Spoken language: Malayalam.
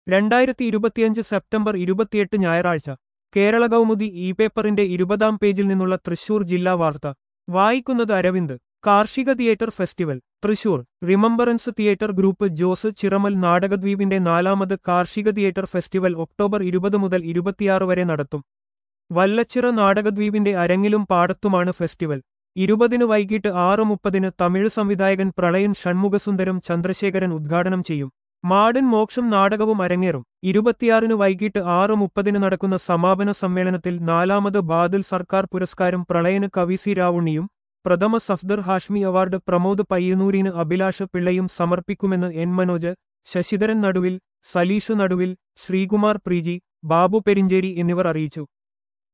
രണ്ടായിരത്തി ഇരുപത്തിയഞ്ച് സെപ്റ്റംബർ ഇരുപത്തിയെട്ട് ഞായറാഴ്ച കേരള കൗമുദി ഇ പേപ്പറിന്റെ ഇരുപതാം പേജിൽ നിന്നുള്ള തൃശൂർ ജില്ലാ വാർത്ത വായിക്കുന്നത് അരവിന്ദ് കാർഷിക theatre festival Thrissur remembrance theatre group Jose Chiramal നാടകദ്വീപിന്റെ നാലാമത് കാർഷിക തിയേറ്റർ ഫെസ്റ്റിവൽ ഒക്ടോബർ ഇരുപത് മുതൽ ഇരുപത്തിയാറ് വരെ നടത്തും വല്ലച്ചിറ നാടകദ്വീപിന്റെ അരങ്ങിലും പാടത്തുമാണ് ഫെസ്റ്റിവൽ ഇരുപതിന് വൈകിട്ട് ആറ് മുപ്പതിന് തമിഴ് സംവിധായകൻ പ്രളയൻ ഷൺമുഖസുന്ദരം ചന്ദ്രശേഖരൻ ഉദ്ഘാടനം ചെയ്യും മാടൻ മോക്ഷം നാടകവും അരങ്ങേറും ഇരുപത്തിയാറിന് വൈകിട്ട് ആറ് മുപ്പതിന് നടക്കുന്ന സമാപന സമ്മേളനത്തിൽ നാലാമത് ബാദൽ സർക്കാർ പുരസ്കാരം പ്രളയന് കവി സി രാവുണ്ണിയും പ്രഥമ സഫ്ദർ ഹാഷ്മി അവാർഡ് പ്രമോദ് പയ്യന്നൂരിന് അഭിലാഷ് പിള്ളയും സമർപ്പിക്കുമെന്ന് എൻ മനോജ് ശശിധരൻ നടുവിൽ സലീഷ് നടുവിൽ ശ്രീകുമാർ പ്രീജി ബാബു പെരിഞ്ചേരി എന്നിവർ അറിയിച്ചു